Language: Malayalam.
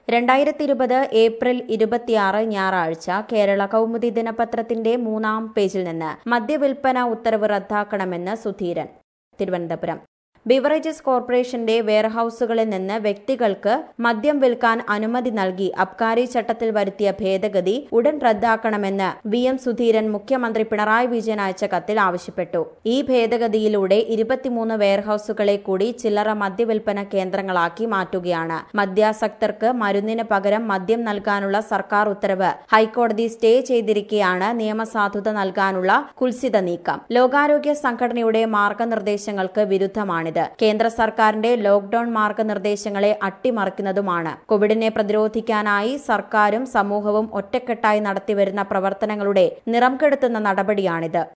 രണ്ടായിരത്തി ഇരുപത് ഏപ്രിൽ ഇരുപത്തിയാറ് ഞായറാഴ്ച കേരള കൗമുദി ദിനപത്രത്തിന്റെ മൂന്നാം പേജിൽ നിന്ന് മദ്യവിൽപ്പന ഉത്തരവ് റദ്ദാക്കണമെന്ന് സുധീരൻ തിരുവനന്തപുരം ബിവറേജസ് കോർപ്പറേഷന്റെ വെയർഹൌസുകളിൽ നിന്ന് വ്യക്തികൾക്ക് മദ്യം വിൽക്കാൻ അനുമതി നൽകി അബ്കാരി ചട്ടത്തിൽ വരുത്തിയ ഭേദഗതി ഉടൻ റദ്ദാക്കണമെന്ന് വി എം സുധീരൻ മുഖ്യമന്ത്രി പിണറായി വിജയൻ അയച്ച കത്തിൽ ആവശ്യപ്പെട്ടു ഈ ഭേദഗതിയിലൂടെ ഇരുപത്തിമൂന്ന് വെയർഹൌസുകളെ കൂടി ചില്ലറ മദ്യവിൽപ്പന കേന്ദ്രങ്ങളാക്കി മാറ്റുകയാണ് മദ്യാസക്തർക്ക് മരുന്നിന് പകരം മദ്യം നൽകാനുള്ള സർക്കാർ ഉത്തരവ് ഹൈക്കോടതി സ്റ്റേ ചെയ്തിരിക്കെയാണ് നിയമസാധുത നൽകാനുള്ള കുൽസിത നീക്കം ലോകാരോഗ്യ സംഘടനയുടെ മാർഗനിർദ്ദേശങ്ങൾക്ക് വിരുദ്ധമാണിത് കേന്ദ്ര സർക്കാരിന്റെ ലോക്ഡൌൺ മാർഗനിർദ്ദേശങ്ങളെ അട്ടിമറിക്കുന്നതുമാണ് കോവിഡിനെ പ്രതിരോധിക്കാനായി സർക്കാരും സമൂഹവും ഒറ്റക്കെട്ടായി നടത്തിവരുന്ന പ്രവർത്തനങ്ങളുടെ നിറം കെടുത്തുന്ന നടപടിയാണിത്